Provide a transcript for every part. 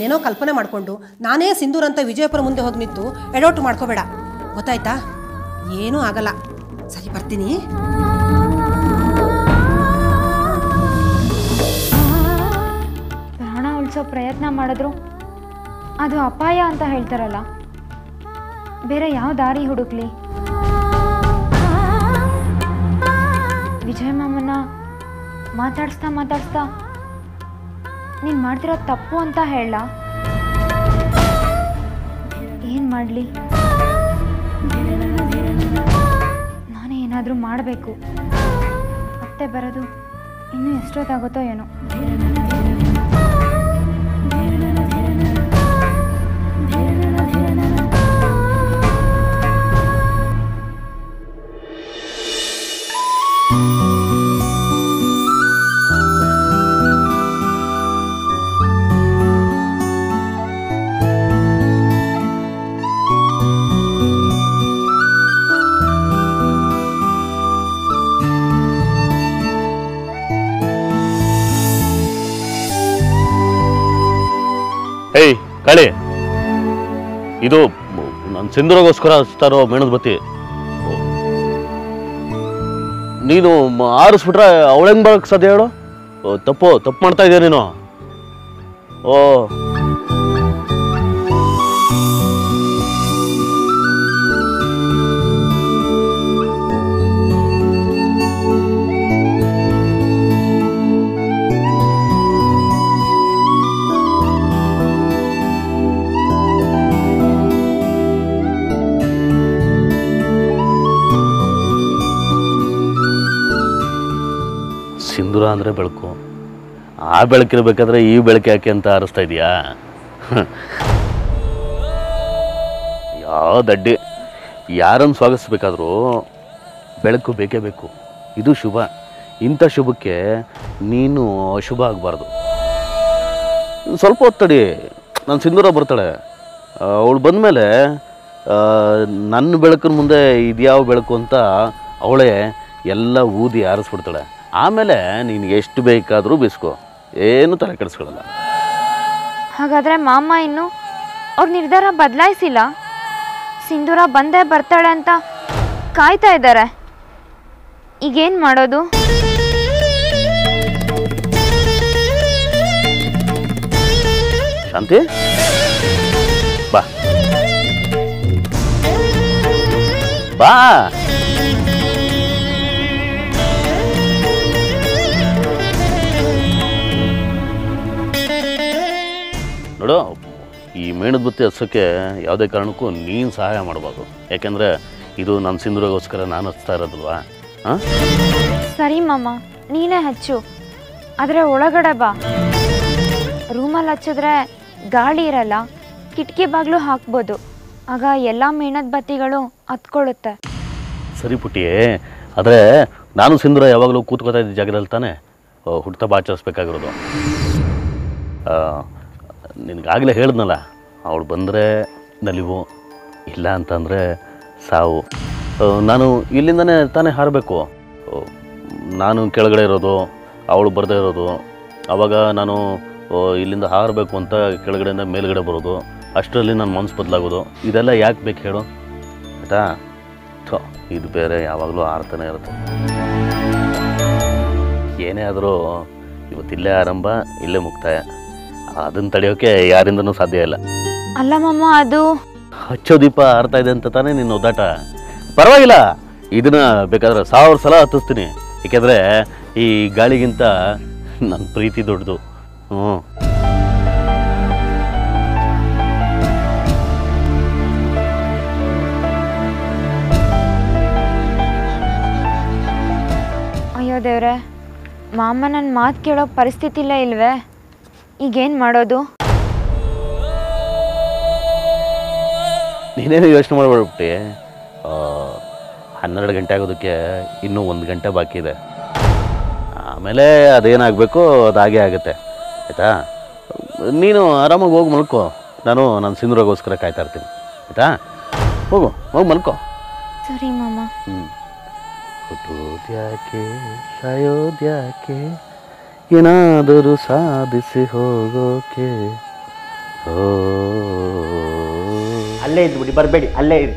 ಏನೋ ಕಲ್ಪನೆ ಮಾಡಿಕೊಂಡು ನಾನೇ ಸಿಂಧೂರ್ ಅಂತ ವಿಜಯಪುರ ಮುಂದೆ ಹೋಗಿ ನಿಂತು ಎಡೋಟು ಮಾಡ್ಕೋಬೇಡ ಗೊತ್ತಾಯ್ತಾ ಏನೂ ಆಗಲ್ಲ ಸರಿ ಬರ್ತೀನಿ ಪ್ರಾಣ ಉಳಿಸೋ ಪ್ರಯತ್ನ ಮಾಡಿದ್ರು ಅದು ಅಪಾಯ ಅಂತ ಹೇಳ್ತಾರಲ್ಲ ಬೇರೆ ಯಾವ ದಾರಿ ಹುಡುಕ್ಲಿ ವಿಜಯ ಮಾಮನ ಮಾತಾಡಿಸ್ತಾ ಮಾತಾಡಿಸ್ತಾ ನೀನು ಮಾಡ್ತಿರೋ ತಪ್ಪು ಅಂತ ಹೇಳ ಏನು ಮಾಡಲಿ ನಾನೇ ಏನಾದರೂ ಮಾಡಬೇಕು ಮತ್ತೆ ಬರೋದು ಇನ್ನೂ ಎಷ್ಟೊತ್ತಾಗುತ್ತೋ ಏನೋ ಏಯ್ ಕಳಿ ಇದು ನನ್ನ ಸಿಂಧೂರಗೋಸ್ಕರ ಹಚ್ತಾರೋ ಮೇಣದ ಬತ್ತಿ ಓ. ನೀನು ಮ- ಆರಿಸ್ಬಿಟ್ರೆ ಅವಳ ಹೆಂಗ್ ಬರಕ್ ಸಾಧ್ಯ ಹೇಳು ಓ, ತಪ್ಪು ತಪ್ಪು ಮಾಡ್ತಾ ಇದೀಯ ನೀನು ಓ ಸಿಂಧೂರ ಅಂದರೆ ಬೆಳಕು ಆ ಬೆಳಕಿರ್ಬೇಕಾದ್ರೆ ಈ ಬೆಳಕು ಯಾಕೆ ಅಂತ ಆರಿಸ್ತಾ ಇದೀಯಾ ಯಾವ ದಡ್ಡಿ ಯಾರನ್ನು ಸ್ವಾಗತಿಸ್ಬೇಕಾದ್ರೂ ಬೆಳಕು ಬೇಕೇ ಬೇಕು ಇದು ಶುಭ ಇಂಥ ಶುಭಕ್ಕೆ ನೀನು ಅಶುಭ ಆಗಬಾರ್ದು ಸ್ವಲ್ಪ ಹೊತ್ತಡಿ ನಾನು ಸಿಂಧೂರ ಬರ್ತಾಳೆ ಅವಳು ಬಂದಮೇಲೆ ನನ್ನ ಬೆಳಕಿನ ಮುಂದೆ ಇದ್ಯಾವ ಬೆಳಕು ಅಂತ ಅವಳೇ ಎಲ್ಲ ಊದಿ ಆರಿಸ್ಬಿಡ್ತಾಳೆ ಆಮೇಲೆ ನೀನು ಎಷ್ಟು ಬೇಕಾದರೂ ಬಿಸ್ಕೋ ಏನು ತಲೆ ಕೆಡಿಸ್ಕೊಳ್ಳಲ್ಲ ಹಾಗಾದ್ರೆ ಮಾಮ ಇನ್ನು ಅವ್ರ ನಿರ್ಧಾರ ಬದಲಾಯಿಸಿಲ್ಲ ಸಿಂಧೂರ ಬಂದೇ ಬರ್ತಾಳೆ ಅಂತ ಕಾಯ್ತಾ ಇದ್ದಾರೆ ಈಗೇನು ಮಾಡೋದು ಶಾಂತಿ ಬಾ ಬಾ ನೋಡು ಈ ಮೇಣದ ಬತ್ತಿ ಹಚ್ಚೋಕ್ಕೆ ಯಾವುದೇ ಕಾರಣಕ್ಕೂ ನೀನು ಸಹಾಯ ಮಾಡಬಾರ್ದು ಯಾಕೆಂದರೆ ಇದು ನನ್ನ ಸಿಂಧೂರಿಗೋಸ್ಕರ ನಾನು ಹಚ್ತಾ ಇರೋದಲ್ವಾ ಹಾಂ ಸರಿ ಮಾಮ ನೀನೇ ಹಚ್ಚು ಆದರೆ ಒಳಗಡೆ ಬಾ ರೂಮಲ್ಲಿ ಹಚ್ಚಿದ್ರೆ ಗಾಳಿ ಇರಲ್ಲ ಕಿಟಕಿ ಬಾಗಿಲು ಹಾಕ್ಬೋದು ಆಗ ಎಲ್ಲ ಮೇಣದ ಬತ್ತಿಗಳು ಹತ್ಕೊಳ್ಳುತ್ತೆ ಸರಿ ಪುಟ್ಟಿ ಆದರೆ ನಾನು ಸಿಂಧೂರ ಯಾವಾಗಲೂ ಕೂತ್ಕೋತಾ ಇದ್ದ ಜಾಗದಲ್ಲಿ ತಾನೇ ಹುಟ್ಟುಹಬ್ಬ ಆಚರಿಸ್ಬೇಕಾಗಿರೋದು ನಿನಗಾಗಲೇ ಹೇಳಿದ್ನಲ್ಲ ಅವಳು ಬಂದರೆ ನಲಿವು ಇಲ್ಲ ಅಂತಂದರೆ ಸಾವು ಆ, ನಾನು ಇಲ್ಲಿಂದನೇ ತಾನೇ ಹಾರಬೇಕು ನಾನು ಕೆಳಗಡೆ ಇರೋದು ಅವಳು ಬರದೇ ಇರೋದು ಆವಾಗ ನಾನು ಆ, ಇಲ್ಲಿಂದ ಹಾರಬೇಕು ಅಂತ ಕೆಳಗಡೆಯಿಂದ ಮೇಲ್ಗಡೆ ಬರೋದು ಅಷ್ಟರಲ್ಲಿ ನನ್ನ ಮನಸ್ಸು ಬದಲಾಗೋದು ಇದೆಲ್ಲ ಯಾಕೆ ಬೇಕು ಹೇಳು ಆಯಿತಾ ಥೋ ಇದು ಬೇರೆ ಯಾವಾಗಲೂ ಆಡ್ತಾನೆ ಇರುತ್ತೆ ಏನೇ ಆದರೂ ಇವತ್ತಿಲ್ಲೇ ಆರಂಭ ಇಲ್ಲೇ ಮುಕ್ತಾಯ ಅದನ್ನು ತಡೆಯೋಕ್ಕೆ ಯಾರಿಂದನೂ ಸಾಧ್ಯ ಇಲ್ಲ ಅಲ್ಲ ಮಾಮ ಅದು ಹಚ್ಚೋ ದೀಪ ಆರ್ತಾ ಇದೆ ಅಂತ ತಾನೇ ನಿನ್ನ ಒದ್ದಾಟ ಪರವಾಗಿಲ್ಲ ಇದನ್ನ ಬೇಕಾದ್ರೆ ಸಾವಿರ ಸಲ ಹತ್ತಿಸ್ತೀನಿ ಏಕೆಂದರೆ ಈ ಗಾಳಿಗಿಂತ ನನ್ನ ಪ್ರೀತಿ ದೊಡ್ಡದು ಹ್ಞೂ ಅಯ್ಯೋ ದೇವ್ರೆ ಮಾಮ ನನ್ನ ಮಾತು ಕೇಳೋ ಪರಿಸ್ಥಿತಿಲೇ ಇಲ್ವೇ ಈಗೇನು ಮಾಡೋದು ನೀನೇನು ಯೋಚನೆ ಮಾಡಬೇಡ್ಬಿಟ್ಟು ಹನ್ನೆರಡು ಗಂಟೆ ಆಗೋದಕ್ಕೆ ಇನ್ನೂ ಒಂದು ಗಂಟೆ ಬಾಕಿ ಇದೆ ಆಮೇಲೆ ಅದೇನಾಗಬೇಕು ಅದು ಹಾಗೇ ಆಗುತ್ತೆ ಆಯಿತಾ ನೀನು ಆರಾಮಾಗಿ ಹೋಗಿ ಮಲ್ಕೋ ನಾನು ನನ್ನ ಸಿಂಧೂರಿಗೋಸ್ಕರ ಕಾಯ್ತಾ ಇರ್ತೀನಿ ಆಯಿತಾ ಹೋಗು ಹೋಗಿ ಮಲ್ಕೋ ಸರಿ ಮಾಮ ಹ್ಞೂ ಹುಟ್ಟೋದ್ಯಾಕೆ ಸಾಯೋದ್ಯಾಕೆ ಏನಾದರೂ ಸಾಧಿಸಿ ಹೋಗೋಕೆ ಓ ಅಲ್ಲೇ ಇದ್ಬಿಡಿ ಬರಬೇಡಿ ಅಲ್ಲೇ ಇರಿ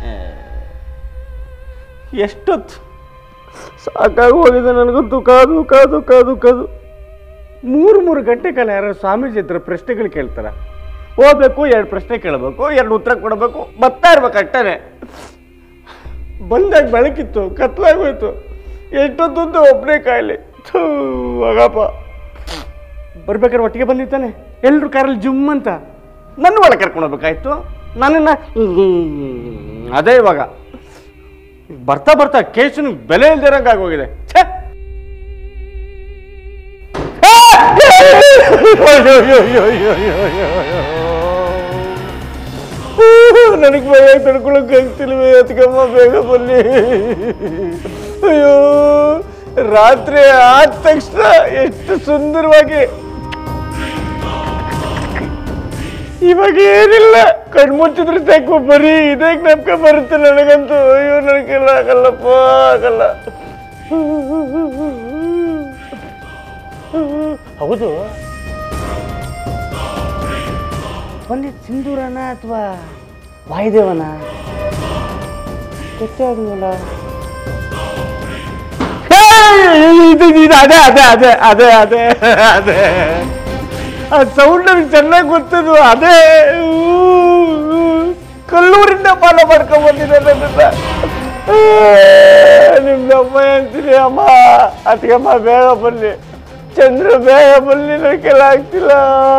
ಎಷ್ಟೊತ್ತು ಸಾಕಾಗಿ ಹೋಗಿದೆ ನನಗಂತೂ ಕಾದು ಕಾದು ಕಾದು ಕಾದು ಮೂರು ಮೂರು ಗಂಟೆ ಕಾಲ ಯಾರು ಸ್ವಾಮೀಜಿ ಹತ್ರ ಪ್ರಶ್ನೆಗಳು ಕೇಳ್ತಾರ ಹೋಗ್ಬೇಕು ಎರಡು ಪ್ರಶ್ನೆ ಕೇಳಬೇಕು ಎರಡು ಉತ್ತರ ಕೊಡಬೇಕು ಬರ್ತಾ ಇರ್ಬೇಕು ಅಷ್ಟೇ ಬಂದಾಗ ಬೆಳಕಿತ್ತು ಕತ್ಲಾಗೋಯ್ತು ಎಷ್ಟೊತ್ತಂತೂ ಒಬ್ಬನೇ ಕಾಯಿಲೆ ಥೂ ಹೋಗಪ್ಪ ಬರ್ಬೇಕಾದ್ರೆ ಒಟ್ಟಿಗೆ ಬಂದಿತ್ತಾನೆ ಎಲ್ಲರೂ ಕಾರಲ್ಲಿ ಜುಮ್ ಅಂತ ನನ್ನ ಒಳಗೆ ಕರ್ಕೊಂಡು ಹೋಗ್ಬೇಕಾಯ್ತು ನನ್ನನ್ನು ಅದೇ ಇವಾಗ ಬರ್ತಾ ಬರ್ತಾ ಕೇಶನ್ ಬೆಲೆ ಇಲ್ದಿರಂಗೆ ಆಗೋಗಿದೆ ಛೇ ನನಗೆ ಭಯ ತಡ್ಕೊಳಕ್ ಆಗ್ತಿಲ್ವೇ ಅದಕ್ಕಮ್ಮ ಬೇಗ ಬನ್ನಿ ಅಯ್ಯೋ ರಾತ್ರಿ ಆದ ತಕ್ಷಣ ಎಷ್ಟು ಸುಂದರವಾಗಿ ಇವಾಗ ಏನಿಲ್ಲ ಕಣ್ಮುಚ್ಚಿದ್ರೆ ಸಾಕು ಬರೀ ಇದೇ ಜ್ಞಾಪಕ ಬರುತ್ತೆ ನನಗಂತೂ ಅಯ್ಯೋ ನನಗೆಲ್ಲ ಆಗಲ್ಲಪ್ಪ ಆಗಲ್ಲ ಹೌದು ಪಂಡಿತ್ ಸಿಂಧೂರನ ಅಥವಾ ವಾಯುದೇವನ ಗೊತ್ತೇ ಆಗ್ಲಿಲ್ಲ ಇದು ಇದು ಅದೇ ಅದೇ ಅದೇ ಅದೇ ಅದೇ ಅದೇ ಆ ಸೌಂಡ್ ನನಗೆ ಚೆನ್ನಾಗಿ ಗೊತ್ತದು ಅದೇ ಊ, ಊ. ಕಲ್ಲೂರಿಂದ ಫಾಲೋ ಮಾಡ್ಕೊಂಡ್ ಬಂದಿದೆ ನನ್ನನ್ನ ನಿಮ್ದು ಅಮ್ಮ ಅಂತೀನಿ ಅಮ್ಮ ಅದಕ್ಕಮ್ಮ ಬೇಗ ಬನ್ನಿ ಚಂದ್ರ ಬೇಗ ಬನ್ನಿ ನನಗೆಲ್ಲ ಆಗ್ತಿಲ್ಲ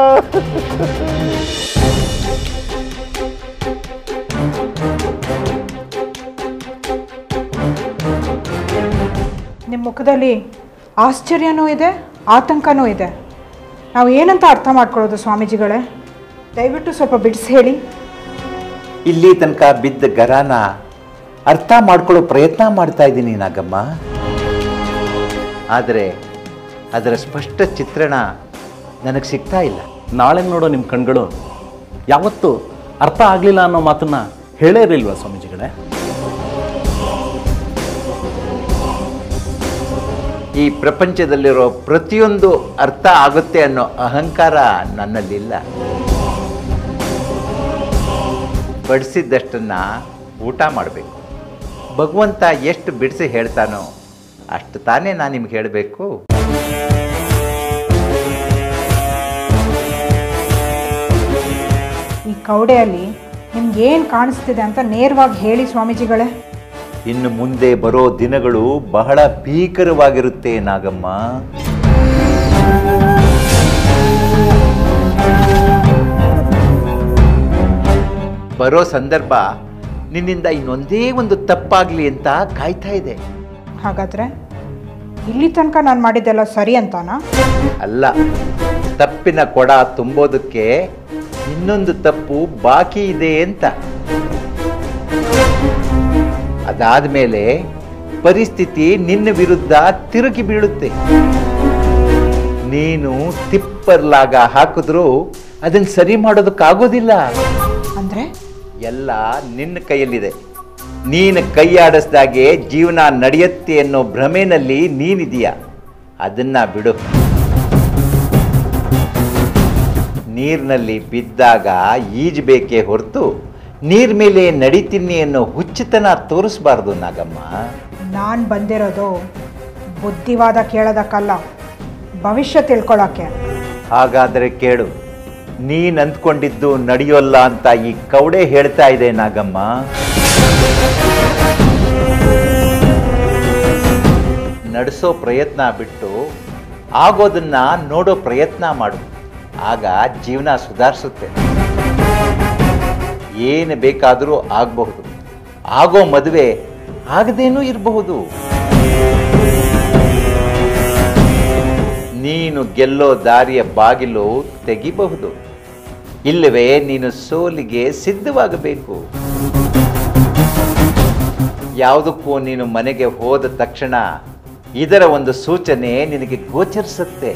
ನಿಮ್ಮ ಮುಖದಲ್ಲಿ ಆಶ್ಚರ್ಯನೂ ಇದೆ ಆತಂಕನೂ ಇದೆ ನಾವು ಏನಂತ ಅರ್ಥ ಮಾಡ್ಕೊಳ್ಳೋದು ಸ್ವಾಮೀಜಿಗಳೇ ದಯವಿಟ್ಟು ಸ್ವಲ್ಪ ಬಿಡಿಸಿ ಹೇಳಿ ಇಲ್ಲಿ ತನಕ ಬಿದ್ದ ಗರಾನ ಅರ್ಥ ಮಾಡ್ಕೊಳ್ಳೋ ಪ್ರಯತ್ನ ಮಾಡ್ತಾ ಇದ್ದೀನಿ ನಾಗಮ್ಮ ಆದರೆ ಅದರ ಸ್ಪಷ್ಟ ಚಿತ್ರಣ ನನಗೆ ಸಿಗ್ತಾ ಇಲ್ಲ ನಾಳೆ ನೋಡೋ ನಿಮ್ಮ ಕಣ್ಗಳು ಯಾವತ್ತೂ ಅರ್ಥ ಆಗಲಿಲ್ಲ ಅನ್ನೋ ಮಾತನ್ನ ಹೇಳೇ ಇರಲಿಲ್ವಾ ಸ್ವಾಮೀಜಿಗಳೇ ಈ ಪ್ರಪಂಚದಲ್ಲಿರೋ ಪ್ರತಿಯೊಂದು ಅರ್ಥ ಆಗುತ್ತೆ ಅನ್ನೋ ಅಹಂಕಾರ ನನ್ನಲ್ಲಿಲ್ಲ ಬಡಿಸಿದ್ದಷ್ಟನ್ನ ಊಟ ಮಾಡಬೇಕು ಭಗವಂತ ಎಷ್ಟು ಬಿಡಿಸಿ ಹೇಳ್ತಾನೋ ಅಷ್ಟು ತಾನೇ ನಾನು ನಿಮ್ಗೆ ಹೇಳಬೇಕು ಈ ಕವಡೆಯಲ್ಲಿ ನಿಮ್ಗೆ ಏನು ಕಾಣಿಸ್ತಿದೆ ಅಂತ ನೇರವಾಗಿ ಹೇಳಿ ಸ್ವಾಮೀಜಿಗಳೇ ಇನ್ನು ಮುಂದೆ ಬರೋ ದಿನಗಳು ಬಹಳ ಭೀಕರವಾಗಿರುತ್ತೆ ನಾಗಮ್ಮ ಬರೋ ಸಂದರ್ಭ ನಿನ್ನಿಂದ ಇನ್ನೊಂದೇ ಒಂದು ತಪ್ಪಾಗ್ಲಿ ಅಂತ ಕಾಯ್ತಾ ಇದೆ ಹಾಗಾದರೆ ಇಲ್ಲಿ ತನಕ ನಾನು ಮಾಡಿದ್ದೆಲ್ಲ ಸರಿ ಅಂತಾನಾ ಅಲ್ಲ ತಪ್ಪಿನ ಕೊಡ ತುಂಬೋದಕ್ಕೆ ಇನ್ನೊಂದು ತಪ್ಪು ಬಾಕಿ ಇದೆ ಅಂತ ಅದಾದ್ಮೇಲೆ ಪರಿಸ್ಥಿತಿ ನಿನ್ನ ವಿರುದ್ಧ ತಿರುಗಿ ಬೀಳುತ್ತೆ ನೀನು ತಿಪ್ಪರ್ಲಾಗ ಹಾಕಿದ್ರೂ ಅದನ್ನ ಸರಿ ಮಾಡೋದಕ್ಕಾಗೋದಿಲ್ಲ ಅಂದರೆ ಎಲ್ಲ ನಿನ್ನ ಕೈಯಲ್ಲಿದೆ ನೀನು ಕೈಯಾಡಿಸ್ದಾಗೆ ಜೀವನ ನಡೆಯುತ್ತೆ ಅನ್ನೋ ಭ್ರಮೆನಲ್ಲಿ ನೀನಿದೀಯ ಅದನ್ನ ಬಿಡು ನೀರಿನಲ್ಲಿ ಬಿದ್ದಾಗ ಈಜಬೇಕೇ ಹೊರತು ನೀರ್ ಮೇಲೆ ನಡಿತೀನಿ ಅನ್ನೋ ಹುಚ್ಚುತನ ತೋರಿಸ್ಬಾರ್ದು ನಾಗಮ್ಮ ನಾನು ಬಂದಿರೋದು ಬುದ್ಧಿವಾದ ಕೇಳೋದಕ್ಕಲ್ಲ ಭವಿಷ್ಯ ತಿಳ್ಕೊಳ್ಳೋಕ್ಕೆ ಹಾಗಾದರೆ ಕೇಳು ನೀನ್ ಅಂದ್ಕೊಂಡಿದ್ದು ನಡೆಯೋಲ್ಲ ಅಂತ ಈ ಕವಡೆ ಹೇಳ್ತಾ ಇದೆ ನಾಗಮ್ಮ ನಡೆಸೋ ಪ್ರಯತ್ನ ಬಿಟ್ಟು ಆಗೋದನ್ನ ನೋಡೋ ಪ್ರಯತ್ನ ಮಾಡು ಆಗ ಜೀವನ ಸುಧಾರಿಸುತ್ತೆ ಏನು ಬೇಕಾದರೂ ಆಗಬಹುದು ಆಗೋ ಮದುವೆ ಆಗದೇನೂ ಇರಬಹುದು ನೀನು ಗೆಲ್ಲೋ ದಾರಿಯ ಬಾಗಿಲು ತೆಗಿಬಹುದು ಇಲ್ಲವೇ ನೀನು ಸೋಲಿಗೆ ಸಿದ್ಧವಾಗಬೇಕು ಯಾವುದಕ್ಕೂ ನೀನು ಮನೆಗೆ ಹೋದ ತಕ್ಷಣ ಇದರ ಒಂದು ಸೂಚನೆ ನಿನಗೆ ಗೋಚರಿಸುತ್ತೆ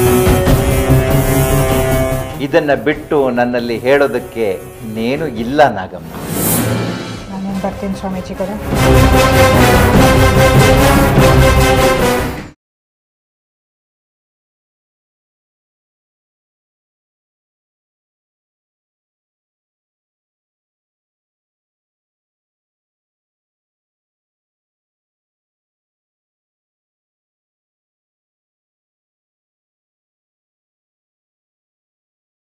ಇದನ್ನ ಬಿಟ್ಟು ನನ್ನಲ್ಲಿ ಹೇಳೋದಕ್ಕೆ ಇನ್ನೇನು ಇಲ್ಲ ನಾಗಮ್ಮ ನಾನೇನು ಬರ್ತೀನಿ ಸ್ವಾಮೀಜಿಗಳೇ